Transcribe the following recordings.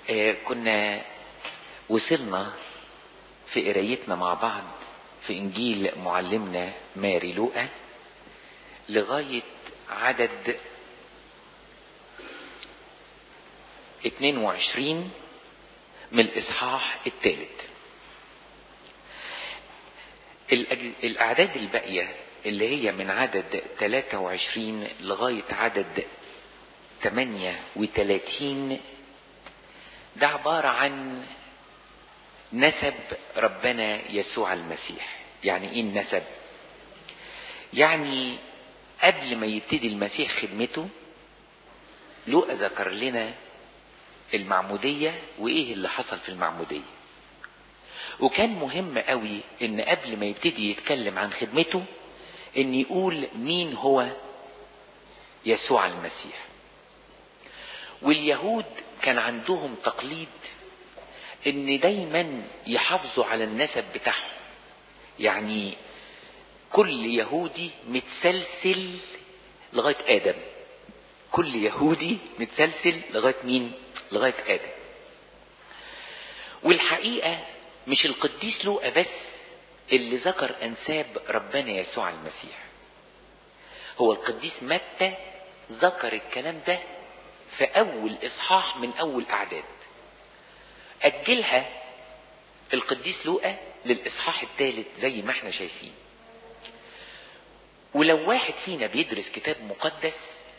آه كنا وصلنا في قرايتنا مع بعض في انجيل معلمنا ماري لوقا لغاية عدد 22 من الاصحاح الثالث الاعداد الباقية اللي هي من عدد 23 لغاية عدد 38 ده عبارة عن نسب ربنا يسوع المسيح يعني ايه النسب يعني قبل ما يبتدي المسيح خدمته لوقا ذكر لنا المعمودية وايه اللي حصل في المعمودية وكان مهم قوي ان قبل ما يبتدي يتكلم عن خدمته ان يقول مين هو يسوع المسيح واليهود كان عندهم تقليد ان دايما يحافظوا على النسب بتاعهم يعني كل يهودي متسلسل لغاية آدم كل يهودي متسلسل لغاية مين لغاية آدم والحقيقة مش القديس لوقا بس اللي ذكر أنساب ربنا يسوع المسيح هو القديس متى ذكر الكلام ده في أول إصحاح من أول أعداد أجلها القديس لوقا للإصحاح الثالث زي ما احنا شايفين ولو واحد فينا بيدرس كتاب مقدس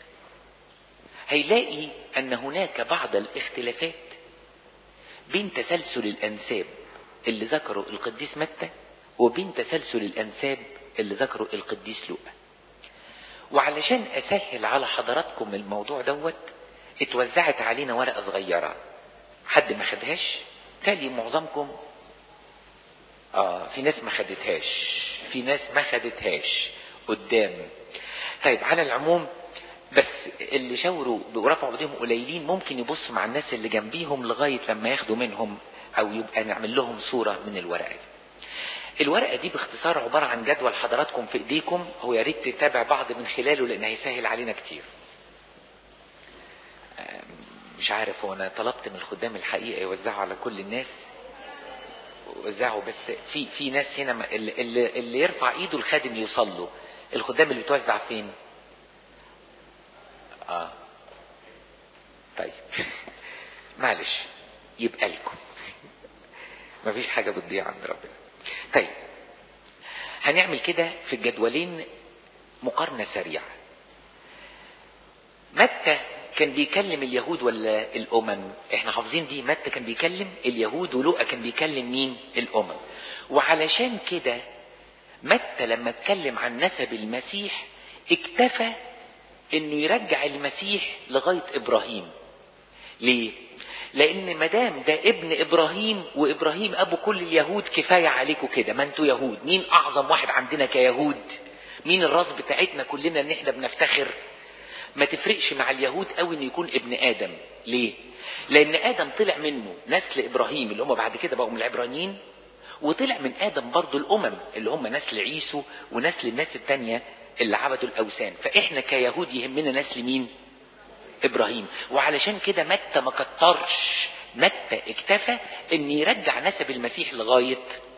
هيلاقي أن هناك بعض الاختلافات بين تسلسل الأنساب اللي ذكره القديس متى وبين تسلسل الأنساب اللي ذكره القديس لوقا وعلشان أسهل على حضراتكم الموضوع دوت اتوزعت علينا ورقة صغيرة حد ما خدهاش تالي معظمكم اه في ناس ما خدتهاش في ناس ما خدتهاش قدام طيب على العموم بس اللي شاوروا ورفعوا ايديهم قليلين ممكن يبص مع الناس اللي جنبيهم لغايه لما ياخدوا منهم او يبقى نعمل لهم صوره من الورقه دي. الورقه دي باختصار عباره عن جدول حضراتكم في ايديكم هو يا ريت تتابع بعض من خلاله لان هيسهل علينا كتير. مش عارف هو انا طلبت من الخدام الحقيقه يوزعوا على كل الناس وزعوا بس في في ناس هنا اللي, اللي يرفع ايده الخادم يوصل له الخدام اللي بتوزع فين؟ اه طيب معلش يبقى لكم مفيش حاجة بتضيع عند ربنا طيب هنعمل كده في الجدولين مقارنة سريعة متى كان بيكلم اليهود ولا الأمم احنا حافظين دي متى كان بيكلم اليهود ولوقا كان بيكلم مين الأمم وعلشان كده متى لما اتكلم عن نسب المسيح اكتفى انه يرجع المسيح لغاية ابراهيم ليه لان مدام ده ابن ابراهيم وابراهيم ابو كل اليهود كفاية عليكم كده ما انتوا يهود مين اعظم واحد عندنا كيهود مين الراس بتاعتنا كلنا ان احنا بنفتخر ما تفرقش مع اليهود قوي انه يكون ابن ادم ليه لان ادم طلع منه نسل ابراهيم اللي هم بعد كده بقوا من العبرانيين وطلع من ادم برضو الامم اللي هم نسل عيسو ونسل الناس التانية اللي عبدوا الاوثان فاحنا كيهود يهمنا نسل مين ابراهيم وعلشان كده متى ما كترش متى اكتفى ان يرجع نسب المسيح لغاية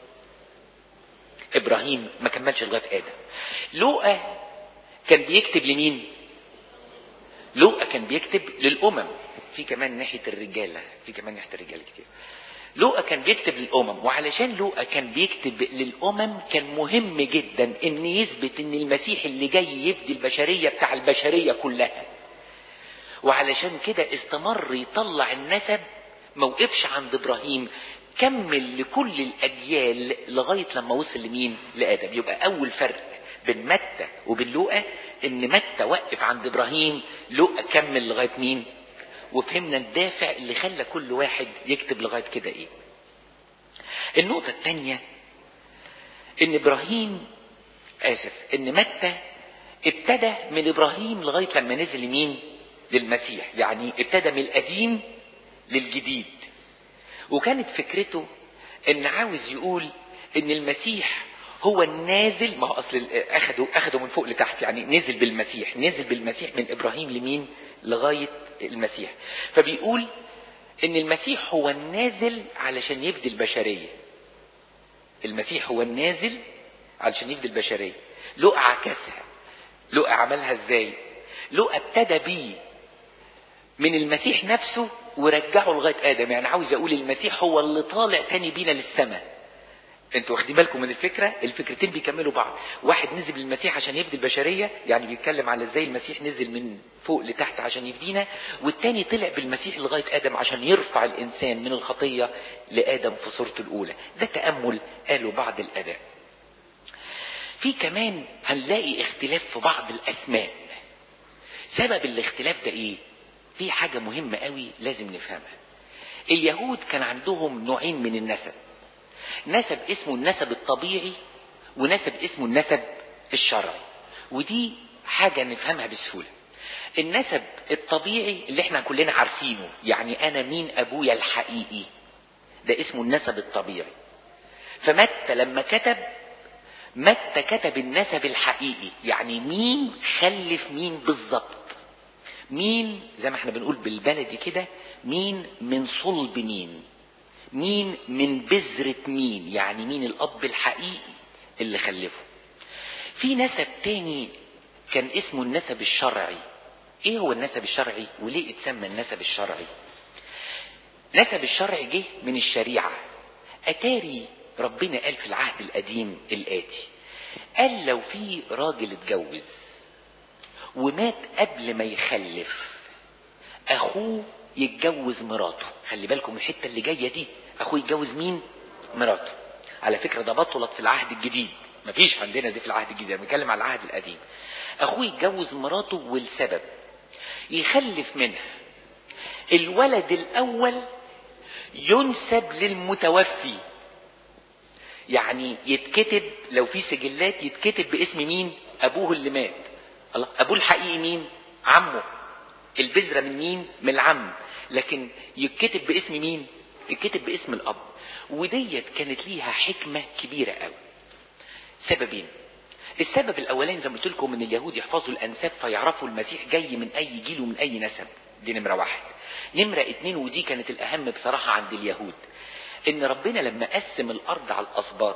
ابراهيم ما كملش لغاية ادم لوقا كان بيكتب لمين لوقا كان بيكتب للامم في كمان ناحية الرجالة في كمان ناحية الرجالة كتير لوقا كان بيكتب للأمم وعلشان لوقا كان بيكتب للأمم كان مهم جدا ان يثبت ان المسيح اللي جاي يفدي البشرية بتاع البشرية كلها وعلشان كده استمر يطلع النسب ما وقفش عند ابراهيم كمل لكل الاجيال لغاية لما وصل لمين لادم يبقى اول فرق بين متى وبين لوقا ان متى وقف عند ابراهيم لوقا كمل لغاية مين وفهمنا الدافع اللي خلى كل واحد يكتب لغاية كده ايه النقطة الثانية ان ابراهيم اسف ان متى ابتدى من ابراهيم لغاية لما نزل مين للمسيح يعني ابتدى من القديم للجديد وكانت فكرته ان عاوز يقول ان المسيح هو النازل ما هو اصل اخده اخده من فوق لتحت يعني نزل بالمسيح نزل بالمسيح من ابراهيم لمين لغايه المسيح فبيقول ان المسيح هو النازل علشان يفدي البشرية المسيح هو النازل علشان يفدي البشرية لقى عكسها لقى عملها ازاي لقى ابتدى بيه من المسيح نفسه ورجعه لغاية آدم يعني عاوز أقول المسيح هو اللي طالع تاني بينا للسماء انتوا واخدين بالكم من الفكرة الفكرتين بيكملوا بعض واحد نزل للمسيح عشان يفدي البشرية يعني بيتكلم على ازاي المسيح نزل من فوق لتحت عشان يفدينا والتاني طلع بالمسيح لغاية آدم عشان يرفع الإنسان من الخطية لآدم في صورته الأولى ده تأمل قالوا بعض الآباء في كمان هنلاقي اختلاف في بعض الأسماء سبب الاختلاف ده ايه في حاجة مهمة قوي لازم نفهمها اليهود كان عندهم نوعين من النسب نسب اسمه النسب الطبيعي ونسب اسمه النسب الشرعي ودي حاجة نفهمها بسهولة النسب الطبيعي اللي احنا كلنا عارفينه يعني انا مين ابويا الحقيقي ده اسمه النسب الطبيعي فمتى لما كتب متى كتب النسب الحقيقي يعني مين خلف مين بالظبط مين زي ما احنا بنقول بالبلدي كده مين من صلب مين مين من بذرة مين يعني مين الأب الحقيقي اللي خلفه في نسب تاني كان اسمه النسب الشرعي ايه هو النسب الشرعي وليه اتسمى النسب الشرعي نسب الشرعي جه من الشريعة اتاري ربنا قال في العهد القديم الآتي قال لو في راجل اتجوز ومات قبل ما يخلف اخوه يتجوز مراته خلي بالكم الحته اللي جايه دي اخوه يتجوز مين مراته على فكره ده بطلت في العهد الجديد مفيش عندنا دي في العهد الجديد انا بتكلم على العهد القديم اخوه يتجوز مراته والسبب يخلف منها الولد الاول ينسب للمتوفي يعني يتكتب لو في سجلات يتكتب باسم مين ابوه اللي مات الله ابوه الحقيقي مين عمه البذرة من مين من العم لكن يتكتب باسم مين يتكتب باسم الاب وديت كانت ليها حكمة كبيرة قوي سببين السبب الاولاني زي ما قلت لكم ان اليهود يحفظوا الانساب فيعرفوا المسيح جاي من اي جيل ومن اي نسب دي نمرة واحد نمرة اتنين ودي كانت الاهم بصراحة عند اليهود ان ربنا لما قسم الارض على الاسباط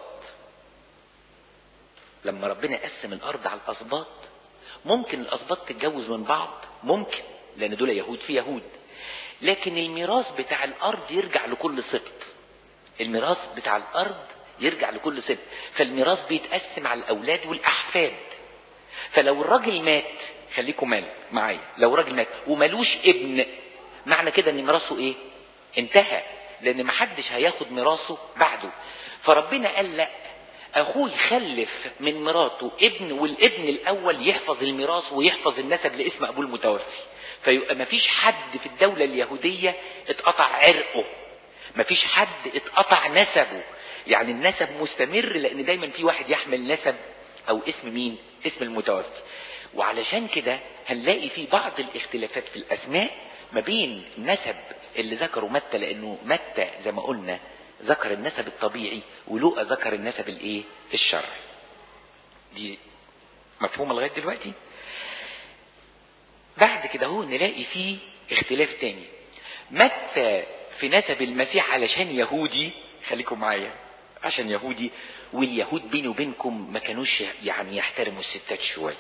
لما ربنا قسم الارض على الاسباط ممكن الاسباط تتجوز من بعض ممكن لان دول يهود في يهود لكن الميراث بتاع الارض يرجع لكل سبط الميراث بتاع الارض يرجع لكل سبط فالميراث بيتقسم على الاولاد والاحفاد فلو الراجل مات خليكم مال معايا لو راجل مات وملوش ابن معنى كده ان ميراثه ايه انتهى لان محدش هياخد ميراثه بعده فربنا قال لا اخوه يخلف من مراته ابن والابن الاول يحفظ الميراث ويحفظ النسب لاسم ابوه المتوفي فيبقى مفيش حد في الدولة اليهودية اتقطع عرقه مفيش حد اتقطع نسبه يعني النسب مستمر لان دايما في واحد يحمل نسب او اسم مين اسم المتوفي وعلشان كده هنلاقي في بعض الاختلافات في الاسماء ما بين نسب اللي ذكره متى لانه متى زي ما قلنا ذكر النسب الطبيعي ولوقا ذكر النسب الايه الشرعي دي مفهومه لغايه دلوقتي بعد كده هو نلاقي فيه اختلاف تاني متى في نسب المسيح علشان يهودي خليكم معايا عشان يهودي واليهود بيني وبينكم ما كانوش يعني يحترموا الستات شويه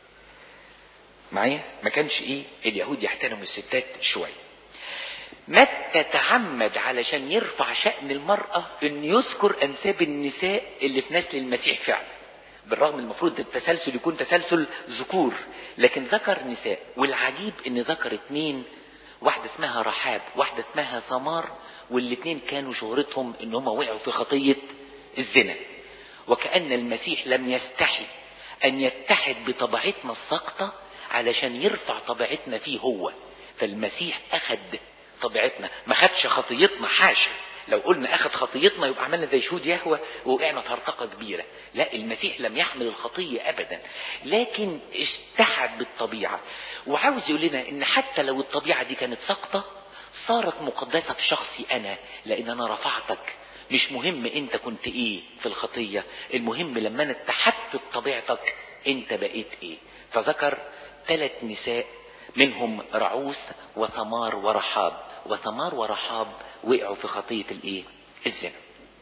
معايا ما كانش ايه اليهود يحترموا الستات شويه متى تعمد علشان يرفع شأن المرأة ان يذكر انساب النساء اللي في نسل المسيح فعلا بالرغم المفروض التسلسل يكون تسلسل ذكور لكن ذكر نساء والعجيب ان ذكر اتنين واحدة اسمها رحاب واحدة اسمها ثمار والاتنين كانوا شهرتهم ان هم وقعوا في خطية الزنا وكأن المسيح لم يستحي ان يتحد بطبيعتنا الساقطة علشان يرفع طبيعتنا فيه هو فالمسيح اخد طبيعتنا ما خدش خطيتنا حاشا لو قلنا اخد خطيتنا يبقى عملنا زي شهود يهوى ووقعنا في هرطقه كبيره لا المسيح لم يحمل الخطيه ابدا لكن اتحد بالطبيعه وعاوز يقول لنا ان حتى لو الطبيعه دي كانت ساقطه صارت مقدسه في شخصي انا لان انا رفعتك مش مهم انت كنت ايه في الخطيه المهم لما انا اتحدت بطبيعتك انت بقيت ايه فذكر ثلاث نساء منهم رعوس وثمار ورحاب وثمار ورحاب وقعوا في خطية الايه الزنا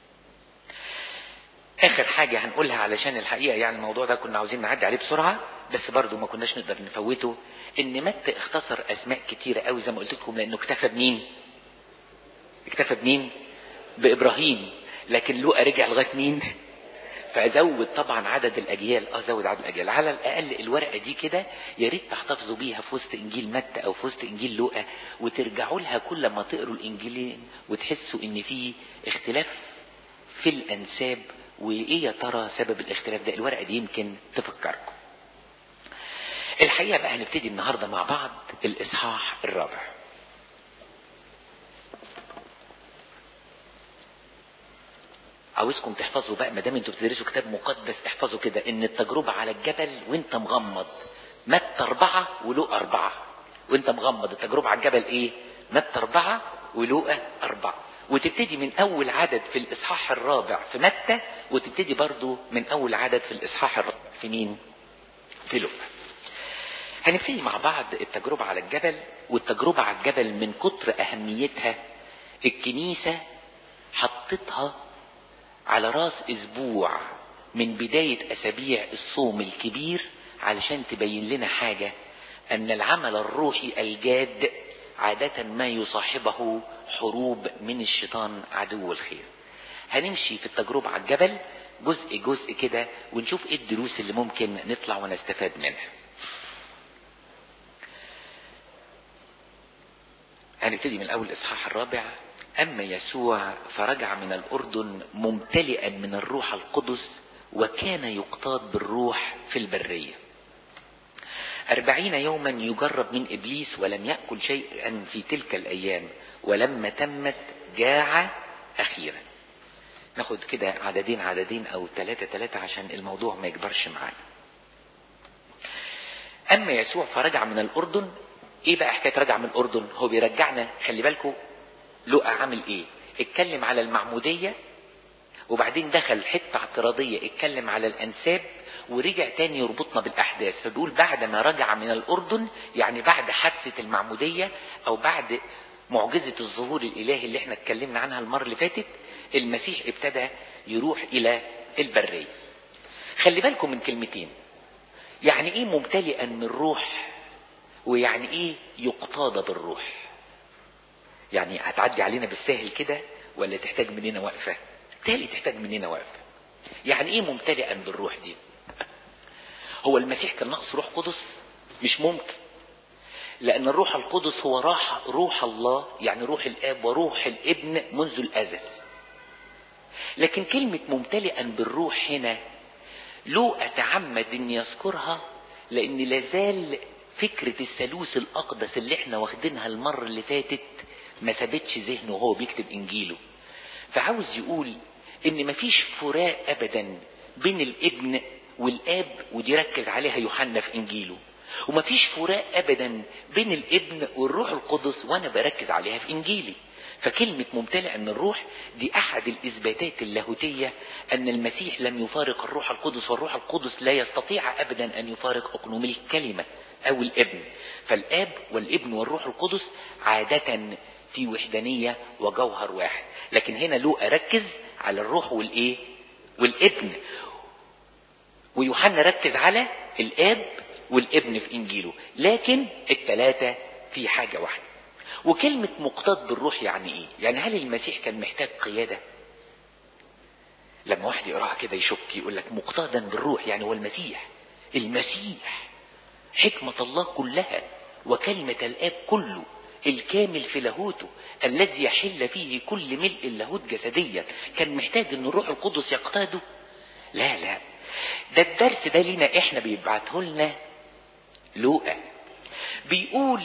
اخر حاجة هنقولها علشان الحقيقة يعني الموضوع ده كنا عاوزين نعدي عليه بسرعة بس برضو ما كناش نقدر نفوته ان متى اختصر اسماء كتيرة قوي زي ما قلت لكم لانه اكتفى بمين اكتفى بمين بابراهيم لكن لوقا رجع لغايه مين فزود طبعا عدد الاجيال اه زود عدد الاجيال على الاقل الورقه دي كده يا ريت تحتفظوا بيها في وسط انجيل متى او في وسط انجيل لوقا وترجعوا لها كل ما تقروا الانجيلين وتحسوا ان في اختلاف في الانساب وايه يا ترى سبب الاختلاف ده الورقه دي يمكن تفكركم الحقيقه بقى هنبتدي النهارده مع بعض الاصحاح الرابع عاوزكم تحفظوا بقى ما دام انتوا بتدرسوا كتاب مقدس احفظوا كده ان التجربه على الجبل وانت مغمض متى اربعه ولوقا اربعه وانت مغمض التجربه على الجبل ايه؟ متى اربعه ولوقا اربعه وتبتدي من اول عدد في الاصحاح الرابع في متى وتبتدي برضو من اول عدد في الاصحاح الرابع في مين؟ في لوقا. هنبتدي مع بعض التجربه على الجبل والتجربه على الجبل من كتر اهميتها الكنيسه حطتها على راس اسبوع من بداية اسابيع الصوم الكبير علشان تبين لنا حاجة ان العمل الروحي الجاد عادة ما يصاحبه حروب من الشيطان عدو الخير هنمشي في التجربة على الجبل جزء جزء كده ونشوف ايه الدروس اللي ممكن نطلع ونستفاد منها هنبتدي من الاول الاصحاح الرابع أما يسوع فرجع من الأردن ممتلئا من الروح القدس وكان يقتاد بالروح في البرية أربعين يوما يجرب من إبليس ولم يأكل شيئا في تلك الأيام ولما تمت جاع أخيرا ناخد كده عددين عددين أو ثلاثة ثلاثة عشان الموضوع ما يكبرش معانا أما يسوع فرجع من الأردن إيه بقى حكاية رجع من الأردن هو بيرجعنا خلي بالكم لقى عامل ايه اتكلم على المعمودية وبعدين دخل حتة اعتراضية اتكلم على الانساب ورجع تاني يربطنا بالاحداث فبيقول بعد ما رجع من الاردن يعني بعد حادثة المعمودية او بعد معجزة الظهور الالهي اللي احنا اتكلمنا عنها المرة اللي فاتت المسيح ابتدى يروح الى البرية خلي بالكم من كلمتين يعني ايه ممتلئا من الروح ويعني ايه يقتاد بالروح يعني هتعدي علينا بالسهل كده ولا تحتاج مننا وقفة تالي تحتاج مننا وقفة يعني ايه ممتلئا بالروح دي هو المسيح كان ناقص روح قدس مش ممكن لان الروح القدس هو راح روح الله يعني روح الاب وروح الابن منذ الازل لكن كلمة ممتلئا بالروح هنا لو اتعمد ان يذكرها لان لازال فكرة الثالوث الاقدس اللي احنا واخدينها المرة اللي فاتت ما ثبتش ذهنه وهو بيكتب انجيله فعاوز يقول ان مفيش فراق ابدا بين الابن والاب ودي ركز عليها يوحنا في انجيله ومفيش فراق ابدا بين الابن والروح القدس وانا بركز عليها في انجيلي فكلمة ممتلئ من الروح دي احد الاثباتات اللاهوتية ان المسيح لم يفارق الروح القدس والروح القدس لا يستطيع ابدا ان يفارق اقنوم الكلمة او الابن فالاب والابن والروح القدس عادة في وحدانية وجوهر واحد لكن هنا لوقا ركز على الروح والايه والابن ويوحنا ركز على الاب والابن في انجيله لكن الثلاثة في حاجة واحدة وكلمة مقتاد بالروح يعني ايه يعني هل المسيح كان محتاج قيادة لما واحد يقراها كده يشك يقول لك مقتادا بالروح يعني هو المسيح المسيح حكمة الله كلها وكلمة الآب كله الكامل في لاهوته الذي يحل فيه كل ملء اللاهوت جسديا كان محتاج ان الروح القدس يقتاده لا لا ده الدرس ده لينا احنا بيبعته لنا لوقا بيقول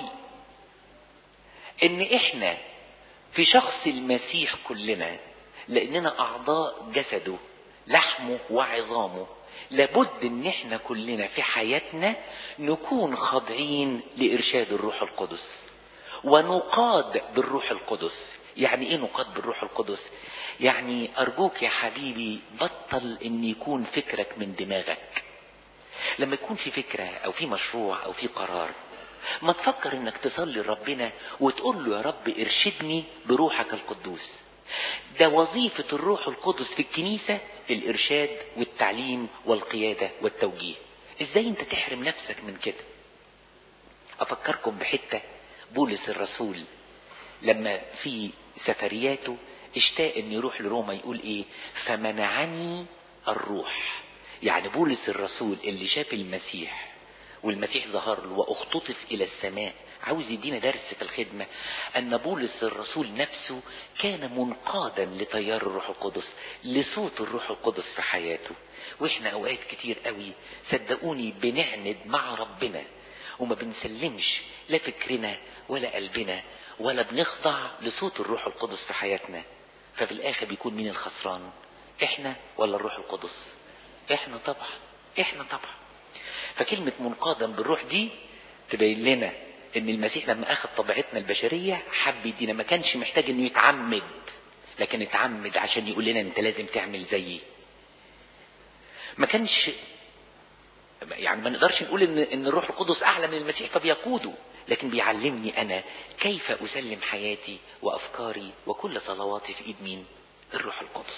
ان احنا في شخص المسيح كلنا لاننا اعضاء جسده لحمه وعظامه لابد ان احنا كلنا في حياتنا نكون خاضعين لارشاد الروح القدس ونقاد بالروح القدس يعني ايه نقاد بالروح القدس يعني ارجوك يا حبيبي بطل ان يكون فكرك من دماغك لما يكون في فكرة او في مشروع او في قرار ما تفكر انك تصلي لربنا وتقول له يا رب ارشدني بروحك القدوس ده وظيفة الروح القدس في الكنيسة الارشاد والتعليم والقيادة والتوجيه ازاي انت تحرم نفسك من كده افكركم بحتة بولس الرسول لما في سفرياته اشتاق ان يروح لروما يقول ايه فمنعني الروح يعني بولس الرسول اللي شاف المسيح والمسيح ظهر له واختطف الى السماء عاوز يدينا درس في الخدمة ان بولس الرسول نفسه كان منقادا لتيار الروح القدس لصوت الروح القدس في حياته واحنا اوقات كتير قوي صدقوني بنعند مع ربنا وما بنسلمش لا فكرنا ولا قلبنا ولا بنخضع لصوت الروح القدس في حياتنا ففي الاخر بيكون مين الخسران احنا ولا الروح القدس احنا طبعا احنا طبعا فكلمة منقادا بالروح دي تبين لنا ان المسيح لما اخذ طبيعتنا البشرية حب يدينا ما كانش محتاج انه يتعمد لكن اتعمد عشان يقول لنا انت لازم تعمل زيي ما كانش يعني ما نقدرش نقول ان ان الروح القدس اعلى من المسيح فبيقوده لكن بيعلمني انا كيف اسلم حياتي وافكاري وكل صلواتي في ايد مين الروح القدس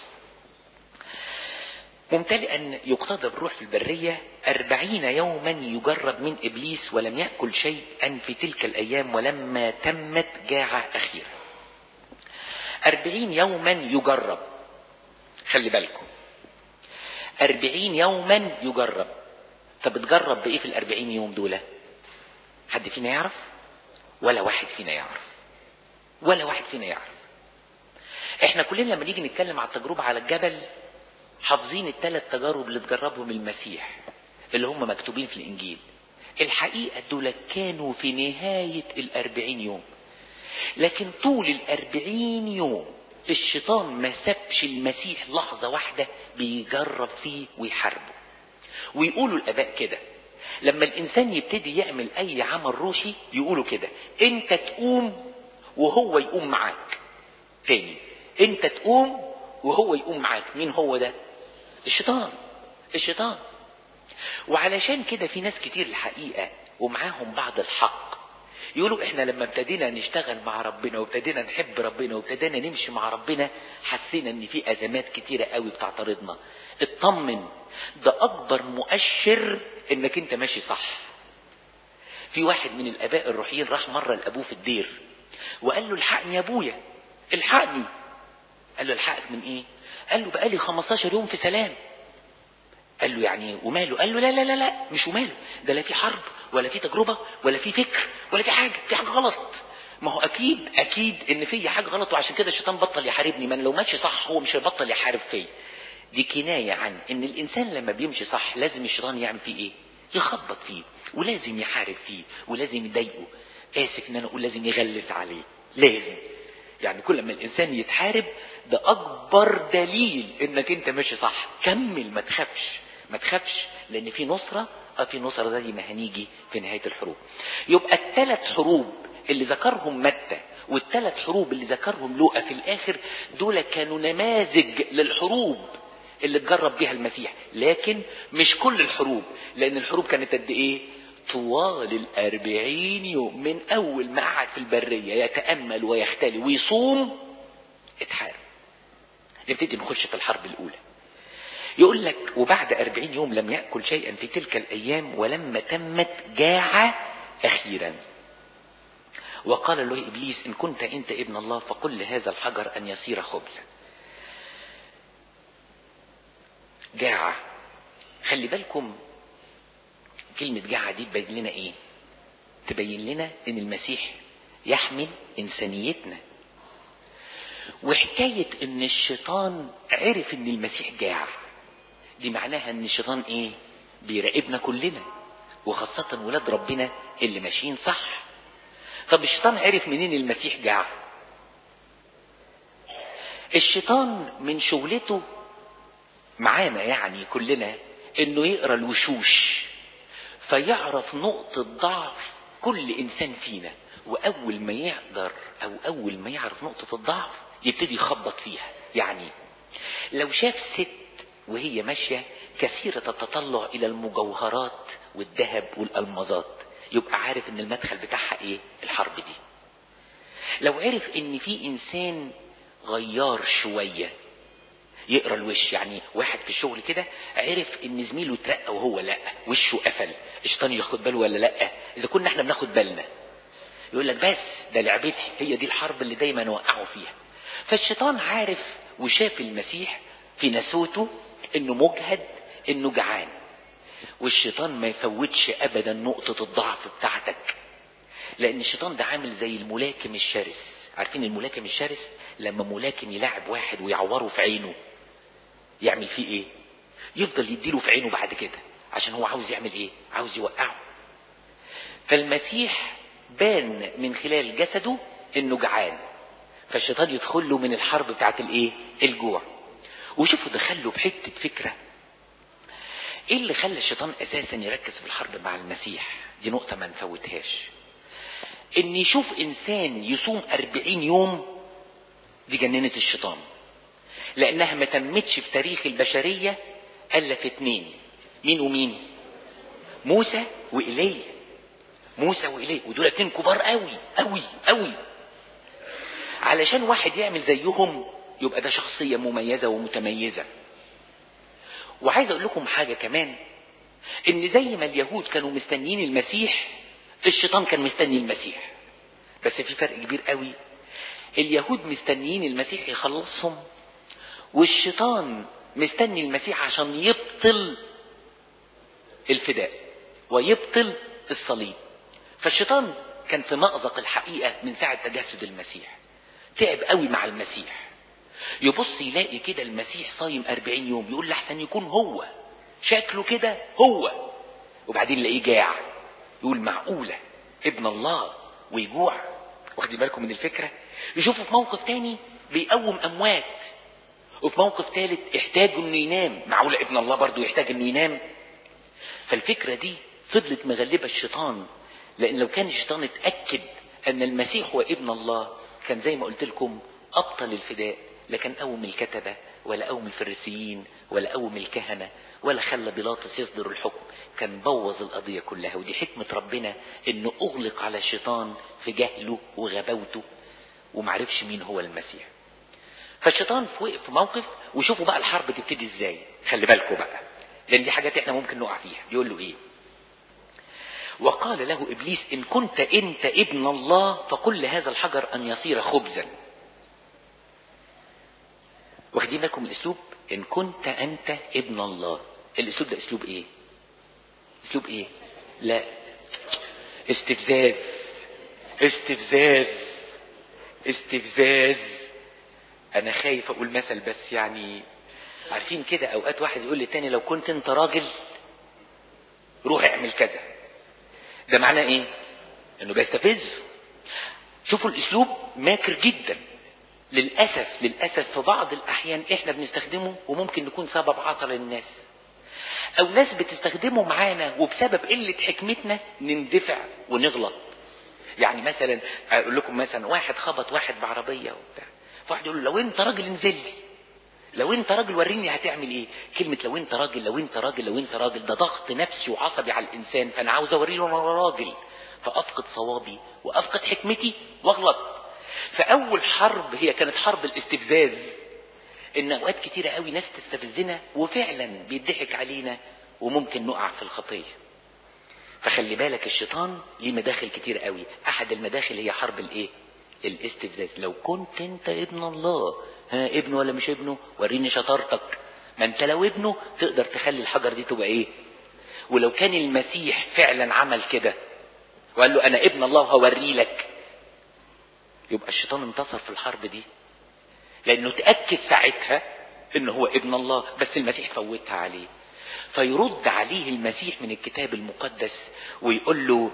ممتلئا يقتضى بالروح في البرية أربعين يوما يجرب من إبليس ولم يأكل شيئا في تلك الأيام ولما تمت جاعة أخيرة أربعين يوما يجرب خلي بالكم أربعين يوما يجرب طب تجرب بإيه في الأربعين يوم دول حد فينا يعرف ولا واحد فينا يعرف ولا واحد فينا يعرف احنا كلنا لما نيجي نتكلم على التجربة على الجبل حافظين الثلاث تجارب اللي تجربهم المسيح اللي هم مكتوبين في الإنجيل الحقيقة دول كانوا في نهاية الأربعين يوم لكن طول الأربعين يوم الشيطان ما سابش المسيح لحظة واحدة بيجرب فيه ويحاربه ويقولوا الآباء كده لما الإنسان يبتدي يعمل أي عمل روحي يقولوا كده أنت تقوم وهو يقوم معاك تاني أنت تقوم وهو يقوم معاك مين هو ده الشيطان الشيطان وعلشان كده في ناس كتير الحقيقة ومعاهم بعض الحق يقولوا احنا لما ابتدينا نشتغل مع ربنا وابتدينا نحب ربنا وابتدينا نمشي مع ربنا حسينا ان في ازمات كتيرة قوي بتعترضنا اطمن ده اكبر مؤشر انك انت ماشي صح في واحد من الاباء الروحيين راح مرة لابوه في الدير وقال له الحقني يا ابويا الحقني قال له الحقك من ايه قال له بقالي 15 يوم في سلام قال له يعني وماله قال له لا لا لا لا مش وماله ده لا في حرب ولا في تجربة ولا في فكر ولا في حاجة في حاجة غلط ما هو اكيد اكيد ان في حاجة غلط وعشان كده الشيطان بطل يحاربني من لو ماشي صح هو مش هيبطل يحارب فيا دي كناية عن ان الانسان لما بيمشي صح لازم الشيطان يعمل فيه ايه يخبط فيه ولازم يحارب فيه ولازم يضايقه اسف ان انا اقول لازم يغلس عليه لازم يعني كل ما الانسان يتحارب ده اكبر دليل انك انت ماشي صح كمل ما تخافش ما تخافش لان في نصرة اه في نصرة زي ما هنيجي في نهاية الحروب يبقى الثلاث حروب اللي ذكرهم متى والثلاث حروب اللي ذكرهم لوقا في الاخر دول كانوا نماذج للحروب اللي اتجرب بيها المسيح لكن مش كل الحروب لان الحروب كانت قد ايه طوال الأربعين يوم من أول ما قعد في البرية يتأمل ويختلي ويصوم اتحارب نبتدي نخش في الحرب الأولى يقول لك وبعد أربعين يوم لم يأكل شيئا في تلك الأيام ولما تمت جاع أخيرا وقال له إبليس إن كنت أنت ابن الله فقل لهذا الحجر أن يصير خبزا جاع خلي بالكم كلمة جاعة دي تبين لنا ايه تبين لنا ان المسيح يحمل انسانيتنا وحكاية ان الشيطان عرف ان المسيح جاع دي معناها ان الشيطان ايه بيراقبنا كلنا وخاصة ولاد ربنا اللي ماشيين صح طب الشيطان عرف منين المسيح جاع الشيطان من شغلته معانا يعني كلنا انه يقرا الوشوش فيعرف نقطة ضعف كل انسان فينا واول ما يقدر او اول ما يعرف نقطة الضعف يبتدي يخبط فيها يعني لو شاف ست وهي ماشية كثيرة التطلع الى المجوهرات والذهب والالمازات يبقى عارف ان المدخل بتاعها ايه الحرب دي لو عرف ان في انسان غيار شوية يقرا الوش يعني واحد في الشغل كده عرف ان زميله اترقى وهو لا وشه قفل الشيطان ياخد باله ولا لا اذا كنا احنا بناخد بالنا يقول لك بس ده لعبتي هي دي الحرب اللي دايما نوقعه فيها فالشيطان عارف وشاف المسيح في نسوته انه مجهد انه جعان والشيطان ما يفوتش ابدا نقطة الضعف بتاعتك لان الشيطان ده عامل زي الملاكم الشرس عارفين الملاكم الشرس لما ملاكم يلعب واحد ويعوره في عينه يعمل فيه ايه يفضل يديله في عينه بعد كده عشان هو عاوز يعمل ايه عاوز يوقعه فالمسيح بان من خلال جسده انه جعان فالشيطان يدخل له من الحرب بتاعت الايه الجوع وشوفوا دخله بحته فكره ايه اللي خلى الشيطان اساسا يركز في الحرب مع المسيح دي نقطه ما نفوتهاش ان يشوف انسان يصوم أربعين يوم دي جننت الشيطان لانها ما تمتش في تاريخ البشريه الا في اتنين مين ومين موسى وايليا موسى وايليا ودول اتنين كبار قوي قوي قوي علشان واحد يعمل زيهم يبقى ده شخصية مميزة ومتميزة وعايز اقول لكم حاجة كمان ان زي ما اليهود كانوا مستنيين المسيح الشيطان كان مستني المسيح بس في فرق كبير قوي اليهود مستنيين المسيح يخلصهم والشيطان مستني المسيح عشان يبطل الفداء ويبطل الصليب فالشيطان كان في مأزق الحقيقة من ساعة تجسد المسيح تعب قوي مع المسيح يبص يلاقي كده المسيح صايم أربعين يوم يقول لحسن يكون هو شكله كده هو وبعدين يلاقيه جاع يقول معقولة ابن الله ويجوع واخدين بالكم من الفكرة يشوفه في موقف تاني بيقوم أموات وفي موقف ثالث احتاج انه ينام معقولة ابن الله برضه يحتاج انه ينام فالفكرة دي فضلت مغلبة الشيطان لان لو كان الشيطان اتأكد ان المسيح هو ابن الله كان زي ما قلت لكم ابطل الفداء لا كان قوم الكتبة ولا قوم الفريسيين ولا قوم الكهنة ولا خلى بيلاطس يصدر الحكم كان بوظ القضية كلها ودي حكمة ربنا انه اغلق على الشيطان في جهله وغباوته ومعرفش مين هو المسيح فالشيطان وقف في موقف وشوفوا بقى الحرب تبتدي ازاي خلي بالكم بقى لان دي حاجات احنا ممكن نقع فيها بيقول له ايه وقال له ابليس ان كنت انت ابن الله فقل لهذا الحجر ان يصير خبزا واخدين بالكم الاسلوب ان كنت انت ابن الله الاسلوب ده اسلوب ايه اسلوب ايه لا استفزاز استفزاز استفزاز انا خايف اقول مثل بس يعني عارفين كده اوقات واحد يقول للتاني لو كنت انت راجل روح اعمل كذا ده معناه ايه انه بيستفز شوفوا الاسلوب ماكر جدا للاسف للاسف في بعض الاحيان احنا بنستخدمه وممكن نكون سبب عطل للناس او ناس بتستخدمه معانا وبسبب قله حكمتنا نندفع ونغلط يعني مثلا اقول لكم مثلا واحد خبط واحد بعربيه وبتاع فواحد يقول له لو انت راجل انزل لي لو انت راجل وريني هتعمل ايه كلمة لو انت راجل لو انت راجل لو انت راجل ده ضغط نفسي وعصبي على الانسان فانا عاوز اوريه انا راجل فافقد صوابي وافقد حكمتي واغلط فاول حرب هي كانت حرب الاستفزاز ان اوقات كتيرة قوي ناس تستفزنا وفعلا بيضحك علينا وممكن نقع في الخطية فخلي بالك الشيطان ليه مداخل كتير قوي احد المداخل هي حرب الايه الاستفزاز لو كنت انت ابن الله ها ابن ولا مش ابنه وريني شطارتك ما انت لو ابنه تقدر تخلي الحجر دي تبقى ايه ولو كان المسيح فعلا عمل كده وقال له انا ابن الله وهوري لك يبقى الشيطان انتصر في الحرب دي لانه تأكد ساعتها انه هو ابن الله بس المسيح فوتها عليه فيرد عليه المسيح من الكتاب المقدس ويقول له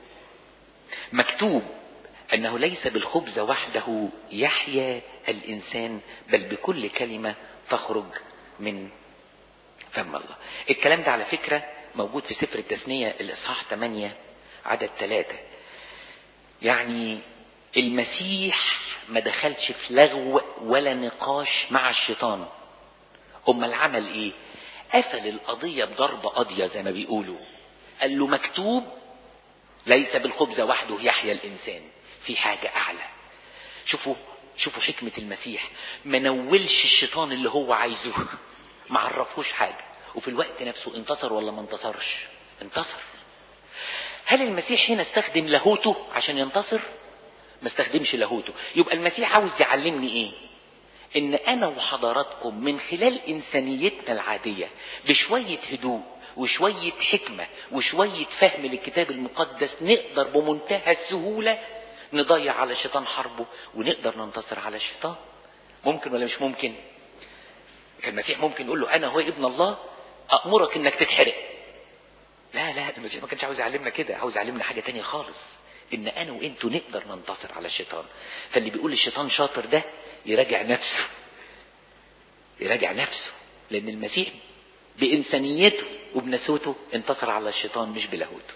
مكتوب أنه ليس بالخبز وحده يحيا الإنسان بل بكل كلمة تخرج من فم الله الكلام ده على فكرة موجود في سفر التثنية الإصحاح 8 عدد 3 يعني المسيح ما دخلش في لغو ولا نقاش مع الشيطان أمال عمل إيه قفل القضية بضربة قاضية زي ما بيقولوا قال له مكتوب ليس بالخبز وحده يحيا الانسان في حاجة اعلى شوفوا شوفوا حكمة المسيح ما نولش الشيطان اللي هو عايزه ما عرفوش حاجة وفي الوقت نفسه انتصر ولا ما انتصرش انتصر هل المسيح هنا استخدم لاهوته عشان ينتصر ما استخدمش لاهوته يبقى المسيح عاوز يعلمني ايه ان انا وحضراتكم من خلال انسانيتنا العادية بشوية هدوء وشوية حكمة وشوية فهم للكتاب المقدس نقدر بمنتهى السهولة نضيع على الشيطان حربه ونقدر ننتصر على الشيطان ممكن ولا مش ممكن كان المسيح ممكن يقول له انا هو ابن الله امرك انك تتحرق لا لا المسيح ما كانش عاوز يعلمنا كده عاوز يعلمنا حاجة تانية خالص ان انا وانتوا نقدر ننتصر على الشيطان فاللي بيقول الشيطان شاطر ده يراجع نفسه يراجع نفسه لان المسيح بانسانيته وبنسوته انتصر على الشيطان مش بلاهوته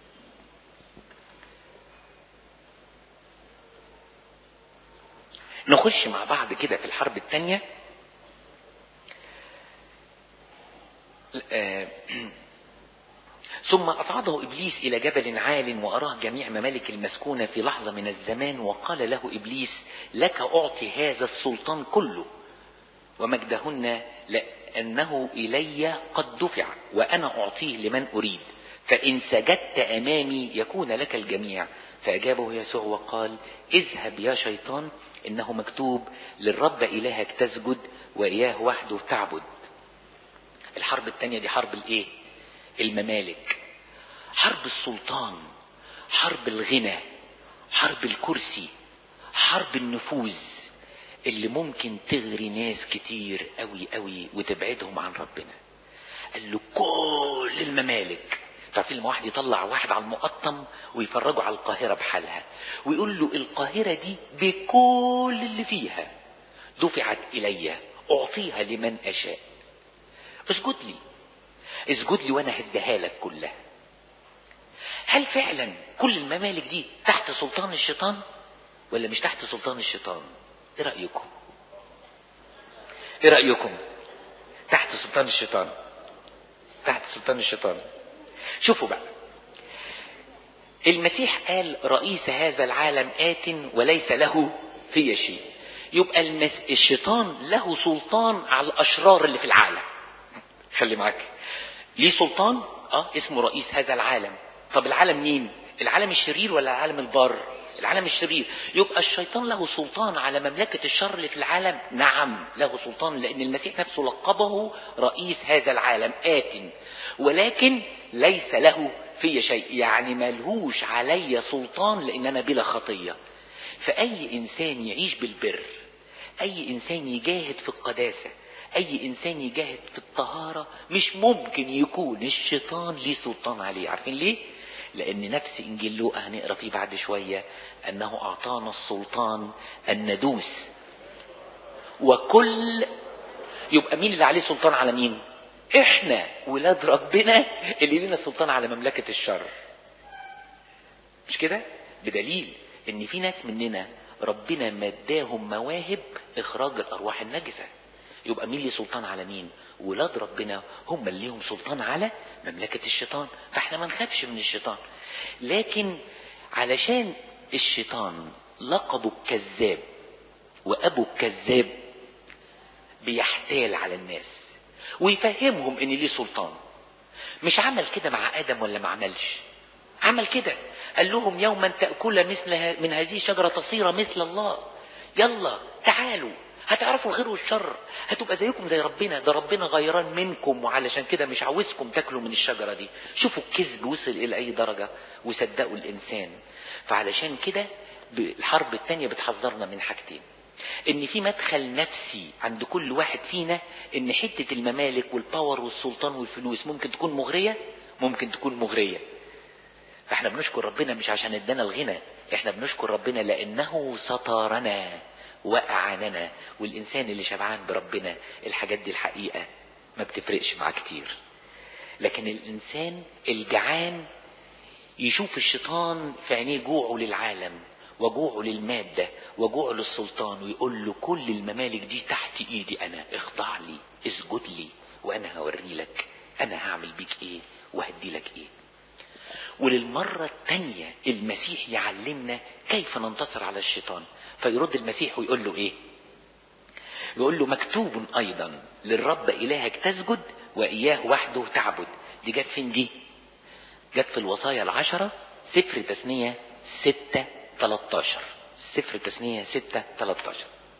نخش مع بعض كده في الحرب الثانية ثم أصعده إبليس إلى جبل عال وأراه جميع ممالك المسكونة في لحظة من الزمان وقال له إبليس لك أعطي هذا السلطان كله ومجدهن لأنه إلي قد دفع وأنا أعطيه لمن أريد فإن سجدت أمامي يكون لك الجميع فأجابه يسوع وقال اذهب يا شيطان إنه مكتوب للرب إلهك تسجد وإياه وحده تعبد الحرب الثانية دي حرب الإيه الممالك حرب السلطان حرب الغنى حرب الكرسي حرب النفوذ اللي ممكن تغري ناس كتير قوي قوي وتبعدهم عن ربنا قال له كل الممالك تعرفين لما واحد يطلع واحد على المقطم ويفرجه على القاهرة بحالها ويقول له القاهرة دي بكل اللي فيها دفعت إلي أعطيها لمن أشاء اسجد لي اسجد لي وانا هديها لك كلها هل فعلا كل الممالك دي تحت سلطان الشيطان ولا مش تحت سلطان الشيطان ايه رأيكم ايه رأيكم تحت سلطان الشيطان تحت سلطان الشيطان شوفوا بقى المسيح قال رئيس هذا العالم آت وليس له في شيء يبقى المس... الشيطان له سلطان على الأشرار اللي في العالم خلي معاك ليه سلطان اه اسمه رئيس هذا العالم طب العالم مين العالم الشرير ولا العالم البر العالم الشرير يبقى الشيطان له سلطان على مملكة الشر اللي في العالم نعم له سلطان لأن المسيح نفسه لقبه رئيس هذا العالم آت ولكن ليس له في شيء يعني ملهوش علي سلطان لأن أنا بلا خطية فأي إنسان يعيش بالبر أي إنسان يجاهد في القداسة أي إنسان يجاهد في الطهارة مش ممكن يكون الشيطان ليه سلطان عليه عارفين ليه؟ لأن نفس إنجيل لوقا هنقرا فيه بعد شوية أنه أعطانا السلطان أن ندوس وكل يبقى مين اللي عليه سلطان على مين؟ احنا ولاد ربنا اللي لنا سلطان على مملكة الشر مش كده بدليل ان في ناس مننا ربنا مداهم مواهب اخراج الارواح النجسة يبقى مين ليه سلطان على مين ولاد ربنا هم اللي ليهم سلطان على مملكة الشيطان فاحنا ما نخافش من الشيطان لكن علشان الشيطان لقبه الكذاب وابو الكذاب بيحتال على الناس ويفهمهم ان ليه سلطان مش عمل كده مع ادم ولا ما عملش عمل كده قال لهم يوما تأكل مثل من هذه الشجرة تصير مثل الله يلا تعالوا هتعرفوا الخير والشر هتبقى زيكم زي ربنا ده ربنا غيران منكم وعلشان كده مش عاوزكم تاكلوا من الشجرة دي شوفوا الكذب وصل الى اي درجة وصدقوا الانسان فعلشان كده الحرب الثانية بتحذرنا من حاجتين ان في مدخل نفسي عند كل واحد فينا ان حتة الممالك والباور والسلطان والفلوس ممكن تكون مغرية ممكن تكون مغرية فاحنا بنشكر ربنا مش عشان ادانا الغنى احنا بنشكر ربنا لانه سترنا واعاننا والانسان اللي شبعان بربنا الحاجات دي الحقيقة ما بتفرقش معاه كتير لكن الانسان الجعان يشوف الشيطان في عينيه جوعه للعالم وجوعه للمادة وجوعه للسلطان ويقول له كل الممالك دي تحت ايدي انا اخضع لي اسجد لي وانا هوري لك انا هعمل بيك ايه وهدي لك ايه وللمرة الثانية المسيح يعلمنا كيف ننتصر على الشيطان فيرد المسيح ويقول له ايه يقول له مكتوب ايضا للرب الهك تسجد واياه وحده تعبد دي جت فين دي جت في الوصايا العشرة سفر تثنية ستة 13 سفر تثنية ستة 13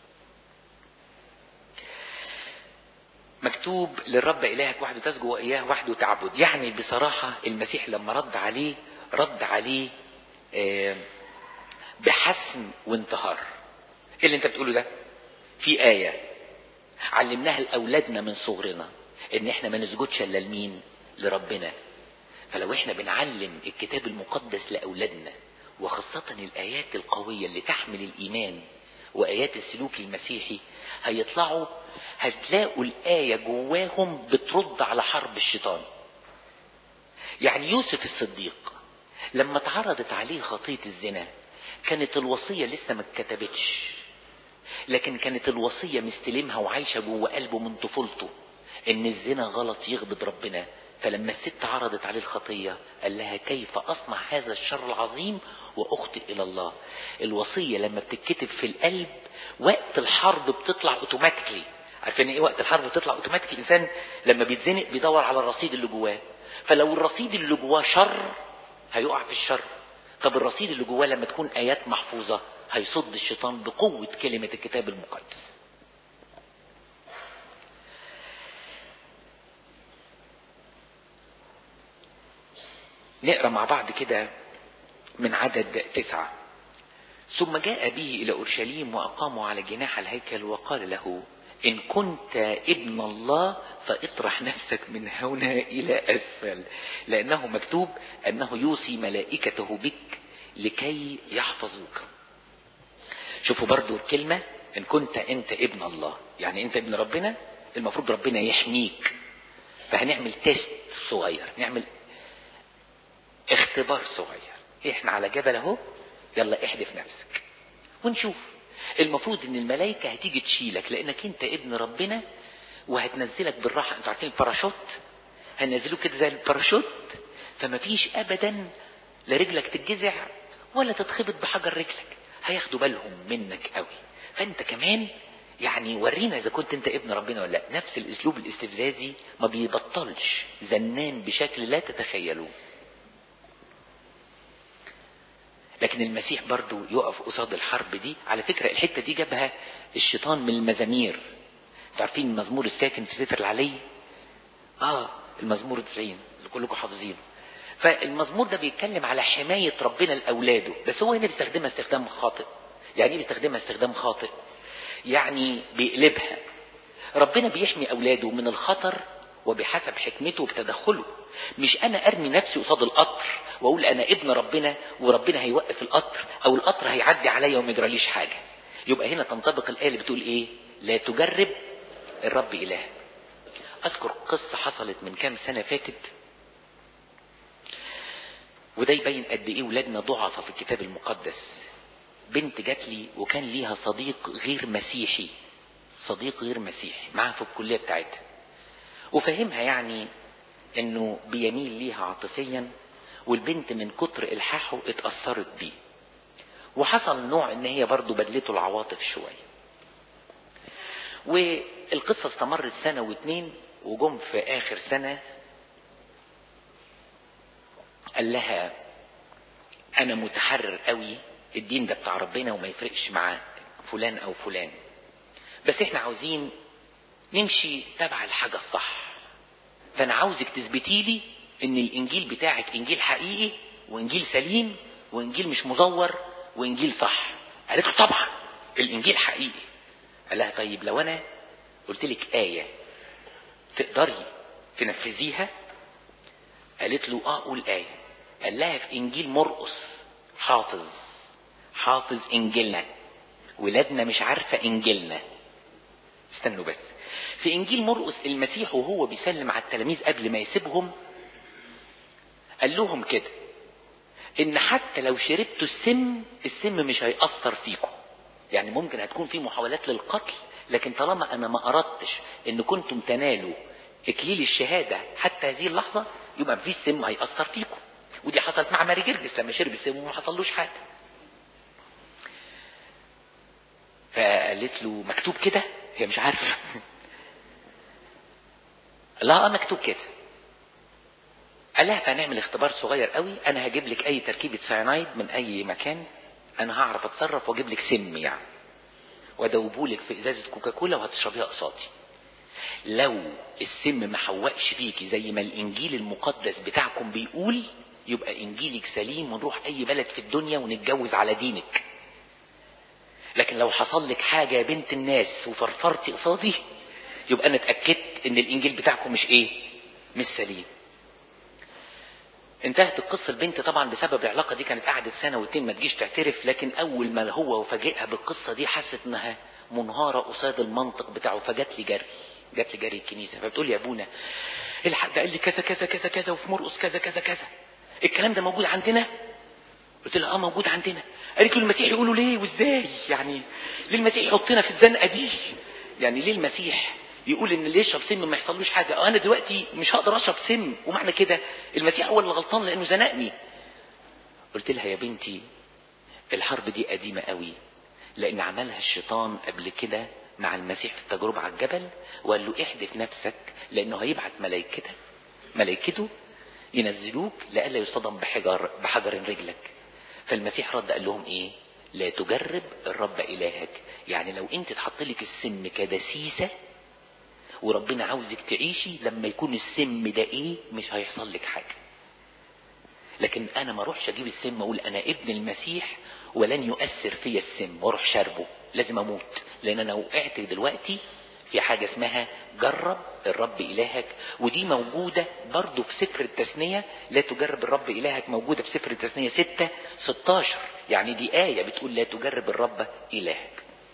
مكتوب للرب إلهك وحده تسجد وإياه وحده تعبد يعني بصراحة المسيح لما رد عليه رد عليه بحسم وانتهار ايه اللي انت بتقوله ده في آية علمناها لأولادنا من صغرنا ان احنا ما نسجدش الا لمين لربنا فلو احنا بنعلم الكتاب المقدس لأولادنا وخاصة الآيات القوية اللي تحمل الإيمان وآيات السلوك المسيحي هيطلعوا هتلاقوا الآية جواهم بترد على حرب الشيطان يعني يوسف الصديق لما اتعرضت عليه خطية الزنا كانت الوصية لسه ما اتكتبتش لكن كانت الوصية مستلمها وعايشة جوه قلبه من طفولته ان الزنا غلط يغضب ربنا فلما الست عرضت عليه الخطية قال لها كيف أصنع هذا الشر العظيم وأخطئ إلى الله الوصية لما بتتكتب في القلب وقت الحرب بتطلع اوتوماتيكلي عارفين ايه وقت الحرب بتطلع اوتوماتيكلي الانسان لما بيتزنق بيدور على الرصيد اللي جواه فلو الرصيد اللي جواه شر هيقع في الشر طب الرصيد اللي جواه لما تكون ايات محفوظة هيصد الشيطان بقوة كلمة الكتاب المقدس نقرا مع بعض كده من عدد تسعة ثم جاء به إلى أورشليم وأقاموا على جناح الهيكل وقال له إن كنت ابن الله فاطرح نفسك من هنا إلى أسفل لأنه مكتوب أنه يوصي ملائكته بك لكي يحفظوك شوفوا برضو الكلمة إن كنت أنت ابن الله يعني أنت ابن ربنا المفروض ربنا يحميك فهنعمل تيست صغير نعمل اختبار صغير احنا على جبل اهو يلا احدف نفسك ونشوف المفروض ان الملائكة هتيجي تشيلك لانك انت ابن ربنا وهتنزلك بالراحة انتوا عارفين الباراشوت هننزلوك كده زي الباراشوت فما فيش ابدا لا رجلك تتجزع ولا تتخبط بحجر رجلك هياخدوا بالهم منك قوي فانت كمان يعني ورينا اذا كنت انت ابن ربنا ولا لا نفس الاسلوب الاستفزازي ما بيبطلش زنان بشكل لا تتخيلوه لكن المسيح برضو يقف قصاد الحرب دي على فكرة الحتة دي جابها الشيطان من المزامير عارفين المزمور الساكن في سفر العلي اه المزمور 90 اللي كلكم حافظينه فالمزمور ده بيتكلم على حماية ربنا لأولاده بس هو هنا بيستخدمها استخدام خاطئ يعني ايه بيستخدمها استخدام خاطئ يعني بيقلبها ربنا بيحمي أولاده من الخطر وبحسب حكمته وبتدخله مش انا ارمي نفسي قصاد القطر واقول انا ابن ربنا وربنا هيوقف القطر او القطر هيعدي عليا وما يجراليش حاجه يبقى هنا تنطبق الايه اللي بتقول ايه لا تجرب الرب اله اذكر قصه حصلت من كام سنه فاتت وده يبين قد ايه ولادنا ضعفة في الكتاب المقدس بنت جات لي وكان ليها صديق غير مسيحي صديق غير مسيحي معاها في الكليه بتاعتها وفهمها يعني انه بيميل ليها عاطفيا والبنت من كتر الحاحه اتأثرت بيه وحصل نوع ان هي برضو بدلته العواطف شوية والقصة استمرت سنة واتنين وجم في اخر سنة قال لها انا متحرر قوي الدين ده بتاع ربنا وما يفرقش مع فلان او فلان بس احنا عاوزين نمشي تبع الحاجة الصح فانا عاوزك تثبتي لي ان الانجيل بتاعك انجيل حقيقي وانجيل سليم وانجيل مش مزور وانجيل صح قالت له طبعا الانجيل حقيقي قال لها طيب لو انا قلت لك آية تقدري تنفذيها قالت له اه قول آية قال لها في انجيل مرقس حافظ حافظ انجيلنا ولادنا مش عارفة انجيلنا استنوا بس في انجيل مرقس المسيح وهو بيسلم على التلاميذ قبل ما يسيبهم قال لهم كده ان حتى لو شربتوا السم السم مش هيأثر فيكم يعني ممكن هتكون في محاولات للقتل لكن طالما انا ما اردتش ان كنتم تنالوا اكليل الشهادة حتى هذه اللحظة يبقى مفيش سم هيأثر فيكم ودي حصلت مع ماري جرجس لما شرب السم وما حصلوش حاجه فقالت له مكتوب كده هي مش عارفه لا مكتوب كده قال لها فهنعمل اختبار صغير قوي انا هجيب لك اي تركيبه سيانايد من اي مكان انا هعرف اتصرف واجيب لك سم يعني وادوبه لك في ازازه كوكاكولا وهتشربيها قصادي لو السم ما حوقش فيكي زي ما الانجيل المقدس بتاعكم بيقول يبقى انجيلك سليم ونروح اي بلد في الدنيا ونتجوز على دينك لكن لو حصل لك حاجه يا بنت الناس وفرفرتي قصادي يبقى انا اتاكدت ان الانجيل بتاعكم مش ايه مش سليم انتهت القصة البنت طبعا بسبب العلاقة دي كانت قعدت سنة واتنين ما تجيش تعترف لكن أول ما هو وفاجئها بالقصة دي حست إنها منهارة قصاد المنطق بتاعه فجات لي جري جات لي جري الكنيسة فبتقول لي يا أبونا الحق ده قال لي كذا كذا كذا كذا وفي مرقص كذا كذا كذا الكلام ده موجود عندنا قلت لها اه موجود عندنا قالت له المسيح يقولوا ليه وازاي يعني ليه المسيح يحطنا في الزنقة دي يعني ليه المسيح يقول ان اللي يشرب سم ما يحصلوش حاجه انا دلوقتي مش هقدر اشرب سم ومعنى كده المسيح هو اللي غلطان لانه زنقني قلت لها يا بنتي الحرب دي قديمه قوي لان عملها الشيطان قبل كده مع المسيح في التجربه على الجبل وقال له احدث نفسك لانه هيبعت ملائكته ملائكته ينزلوك لئلا يصطدم بحجر بحجر رجلك فالمسيح رد قال لهم ايه لا تجرب الرب الهك يعني لو انت تحط لك السم كدسيسه وربنا عاوزك تعيشي لما يكون السم ده ايه مش هيحصل لك حاجة لكن انا ما اروحش اجيب السم اقول انا ابن المسيح ولن يؤثر فيا السم واروح شاربه لازم اموت لان انا وقعت دلوقتي في حاجة اسمها جرب الرب الهك ودي موجودة برضو في سفر التثنية لا تجرب الرب الهك موجودة في سفر التثنية 6 16 يعني دي آية بتقول لا تجرب الرب الهك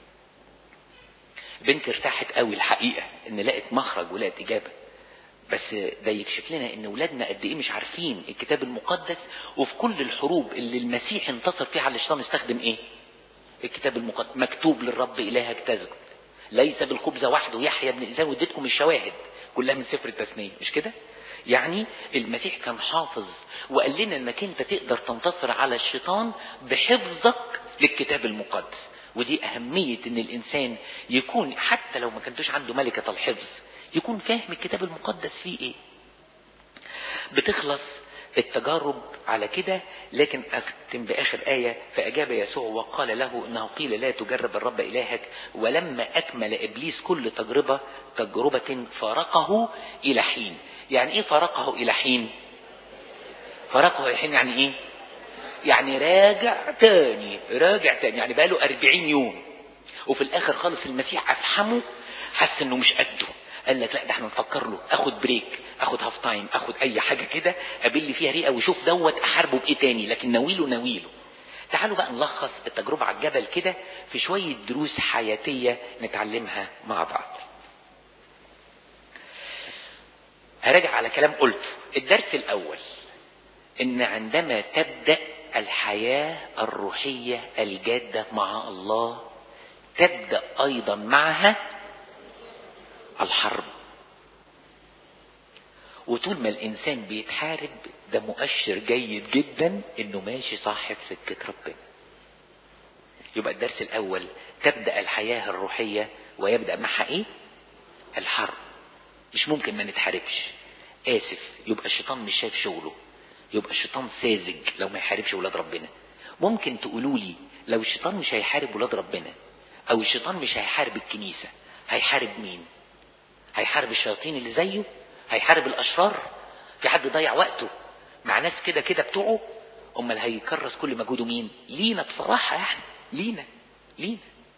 بنت ارتاحت قوي الحقيقة ان لقت مخرج ولقت اجابة بس ده يكشف لنا ان ولادنا قد ايه مش عارفين الكتاب المقدس وفي كل الحروب اللي المسيح انتصر فيها على الشيطان استخدم ايه الكتاب المقدس مكتوب للرب الهك تسجد ليس بالخبز وحده يحيى بن انسان وديتكم الشواهد كلها من سفر التثنيه مش كده يعني المسيح كان حافظ وقال لنا انك انت تقدر تنتصر على الشيطان بحفظك للكتاب المقدس ودي أهمية إن الإنسان يكون حتى لو ما كنتوش عنده ملكة الحفظ يكون فاهم الكتاب المقدس فيه إيه بتخلص التجارب على كده لكن أختم بآخر آية فأجاب يسوع وقال له إنه قيل لا تجرب الرب إلهك ولما أكمل إبليس كل تجربة تجربة فارقه إلى حين يعني إيه فارقه إلى حين فارقه إلى حين يعني إيه يعني راجع تاني راجع تاني يعني بقاله أربعين يوم وفي الآخر خالص المسيح أفحمه حس إنه مش قده قال لك لا ده احنا نفكر له اخد بريك اخد هاف تايم اخد اي حاجه كده ابل فيها ريقه وشوف دوت احاربه بايه تاني لكن ناويله ناويله تعالوا بقى نلخص التجربه على الجبل كده في شويه دروس حياتيه نتعلمها مع بعض هراجع على كلام قلته الدرس الاول ان عندما تبدا الحياه الروحيه الجاده مع الله تبدا ايضا معها الحرب وطول ما الانسان بيتحارب ده مؤشر جيد جدا انه ماشي صح في سكه ربنا يبقى الدرس الاول تبدا الحياه الروحيه ويبدا معها ايه الحرب مش ممكن ما نتحاربش اسف يبقى الشيطان مش شايف شغله يبقى الشيطان ساذج لو ما يحاربش ولاد ربنا ممكن تقولوا لي لو الشيطان مش هيحارب ولاد ربنا او الشيطان مش هيحارب الكنيسه هيحارب مين هيحارب الشياطين اللي زيه هيحارب الاشرار في حد ضيع وقته مع ناس كده كده بتوعه امال هيكرس كل مجهوده مين لينا بصراحه يعني لينا لينا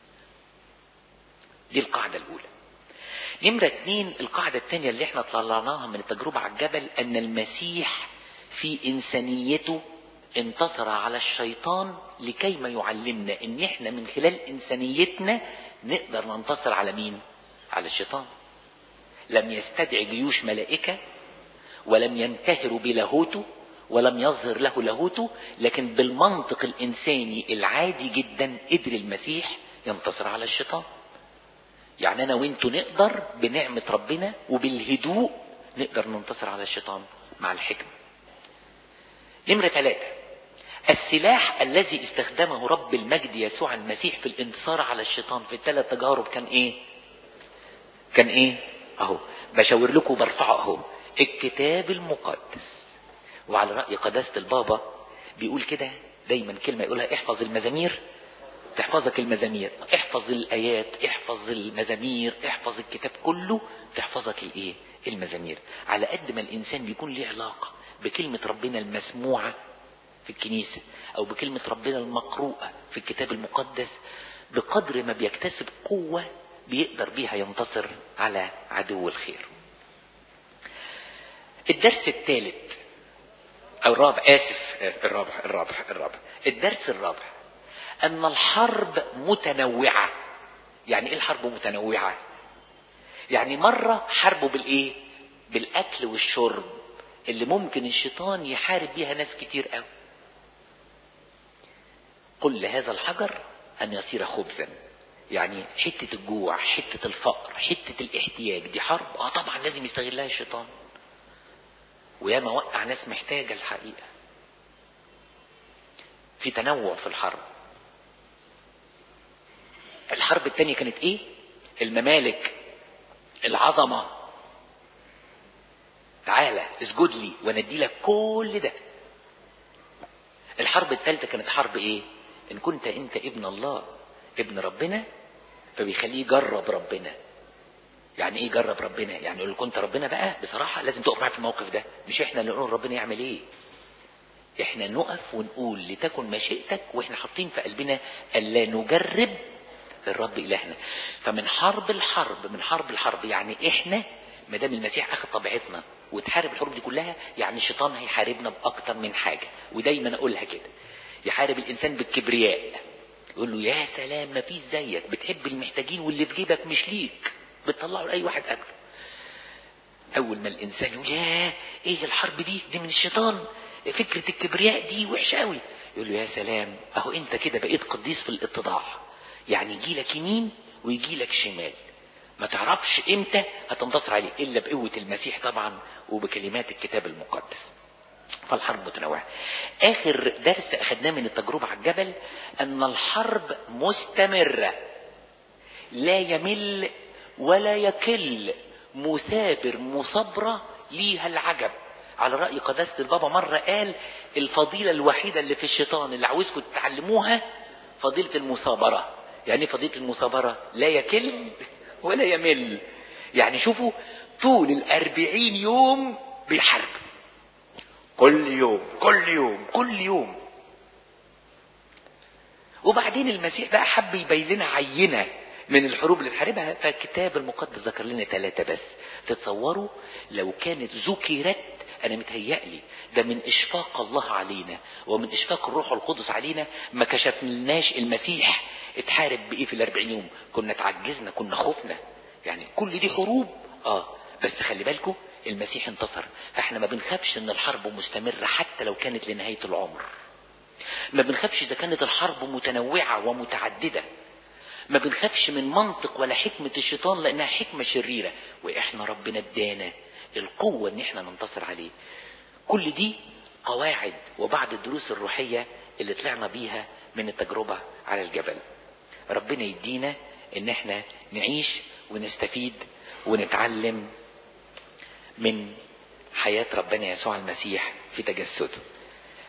دي القاعده الاولى نمرة اتنين القاعدة التانية اللي احنا طلعناها من التجربة على الجبل ان المسيح في انسانيته انتصر على الشيطان لكي ما يعلمنا ان احنا من خلال انسانيتنا نقدر ننتصر على مين على الشيطان لم يستدع جيوش ملائكة ولم ينتهروا بلاهوته ولم يظهر له لاهوته لكن بالمنطق الإنساني العادي جدا قدر المسيح ينتصر على الشيطان يعني أنا وإنتوا نقدر بنعمة ربنا وبالهدوء نقدر ننتصر على الشيطان مع الحكمة نمرة ثلاثة السلاح الذي استخدمه رب المجد يسوع المسيح في الانتصار على الشيطان في الثلاث تجارب كان ايه كان ايه اهو بشاور لكم برفعه اهو الكتاب المقدس وعلى رأي قداسة البابا بيقول كده دايما كلمة يقولها احفظ المزامير تحفظك المزامير احفظ الآيات احفظ المزامير احفظ الكتاب كله تحفظك الايه المزامير على قد ما الإنسان بيكون له علاقة بكلمة ربنا المسموعة في الكنيسة أو بكلمة ربنا المقروءة في الكتاب المقدس بقدر ما بيكتسب قوة بيقدر بيها ينتصر على عدو الخير الدرس الثالث أو الرابع آسف الرابع الرابع الرابع الدرس الرابع أن الحرب متنوعة يعني إيه الحرب متنوعة يعني مرة حربه بالإيه بالأكل والشرب اللي ممكن الشيطان يحارب بيها ناس كتير قوي قل لهذا الحجر أن يصير خبزا يعني حتة الجوع حتة الفقر حتة الاحتياج دي حرب اه طبعا لازم يستغلها الشيطان وياما وقع ناس محتاجة الحقيقة في تنوع في الحرب الحرب التانية كانت ايه الممالك العظمة تعالى اسجد لي وندي لك كل ده الحرب الثالثة كانت حرب ايه ان كنت انت ابن الله ابن ربنا فبيخليه يجرب ربنا يعني ايه جرب ربنا يعني يقول كنت ربنا بقى بصراحة لازم تقف معاه في الموقف ده مش احنا اللي نقول ربنا يعمل ايه احنا نقف ونقول لتكن مشيئتك واحنا حاطين في قلبنا الا نجرب الرب الهنا فمن حرب الحرب من حرب الحرب يعني احنا ما دام المسيح اخذ طبيعتنا وتحارب الحروب دي كلها يعني الشيطان هيحاربنا باكتر من حاجه ودايما اقولها كده يحارب الانسان بالكبرياء يقول له يا سلام ما فيش زيك بتحب المحتاجين واللي في جيبك مش ليك بتطلعه لاي واحد اكله اول ما الانسان يقول يا ايه الحرب دي دي من الشيطان فكره الكبرياء دي وحشه قوي يقول له يا سلام اهو انت كده بقيت قديس في الاتضاع يعني يجي لك يمين ويجي لك شمال ما تعرفش امتى هتنتصر عليه الا بقوة المسيح طبعا وبكلمات الكتاب المقدس فالحرب متنوعة اخر درس اخدناه من التجربة على الجبل ان الحرب مستمرة لا يمل ولا يكل مثابر مثابرة ليها العجب على رأي قداسة البابا مرة قال الفضيلة الوحيدة اللي في الشيطان اللي عاوزكم تتعلموها فضيلة المثابرة يعني فضيلة المثابرة لا يكل ولا يمل يعني شوفوا طول الأربعين يوم بيحارب كل يوم كل يوم كل يوم وبعدين المسيح بقى حب يبين لنا عينة من الحروب اللي بحاربها فالكتاب المقدس ذكر لنا ثلاثة بس تتصوروا لو كانت ذكرت انا متهيألي ده من اشفاق الله علينا ومن اشفاق الروح القدس علينا ما كشفناش المسيح اتحارب بايه في الاربعين يوم كنا اتعجزنا كنا خفنا يعني كل دي حروب اه بس خلي بالكم المسيح انتصر فاحنا ما بنخافش ان الحرب مستمرة حتى لو كانت لنهاية العمر ما بنخافش اذا كانت الحرب متنوعة ومتعددة ما بنخافش من منطق ولا حكمة الشيطان لانها حكمة شريرة واحنا ربنا ادانا القوة ان احنا ننتصر عليه كل دي قواعد وبعض الدروس الروحية اللي طلعنا بيها من التجربة على الجبل ربنا يدينا ان احنا نعيش ونستفيد ونتعلم من حياة ربنا يسوع المسيح في تجسده